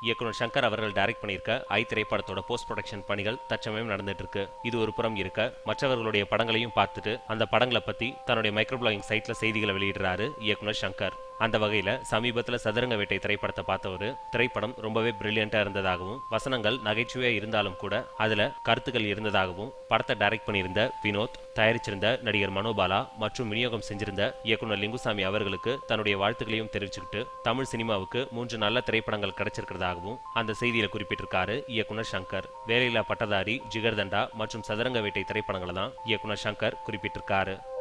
இயக்குனர் சங்கர் அவர்கள் டைரக்ட் பண்ணியிருக்க ஐ திரைப்படத்தோட போஸ்ட் ப்ரொடக்ஷன் பணிகள் தற்சமயம் நடந்துட்டு இருக்கு இது ஒரு புறம் இருக்க மற்றவர்களுடைய படங்களையும் பார்த்துட்டு அந்த படங்களை பத்தி தன்னுடைய மைக்ரோ பிளாகிங் சைட்ல செய்திகளை வெளியிடுறாரு இயக்குனர் சங்கர் அந்த வகையில சமீபத்துல சதுரங்க வேட்டை திரைப்படத்தை பார்த்தவரு திரைப்படம் ரொம்பவே பிரில்லியண்டா இருந்ததாகவும் வசனங்கள் நகைச்சுவையா இருந்தாலும் கூட அதுல கருத்துக்கள் இருந்ததாகவும் படத்தை டைரக்ட் பண்ணியிருந்த வினோத் தயாரிச்சிருந்த நடிகர் மனோபாலா மற்றும் விநியோகம் செஞ்சிருந்த இயக்குனர் லிங்குசாமி அவர்களுக்கு தன்னுடைய வாழ்த்துக்களையும் தெரிவிச்சுக்கிட்டு தமிழ் சினிமாவுக்கு மூன்று நல்ல திரைப்படங்கள் கிடைச்சிருக்கிறதாகவும் அந்த செய்தியில குறிப்பிட்டிருக்காரு இயக்குனர் சங்கர் வேலையில்லா பட்டதாரி ஜிகர்தண்டா மற்றும் சதுரங்க வேட்டை திரைப்படங்களை தான் இயக்குனர் சங்கர் குறிப்பிட்டிருக்காரு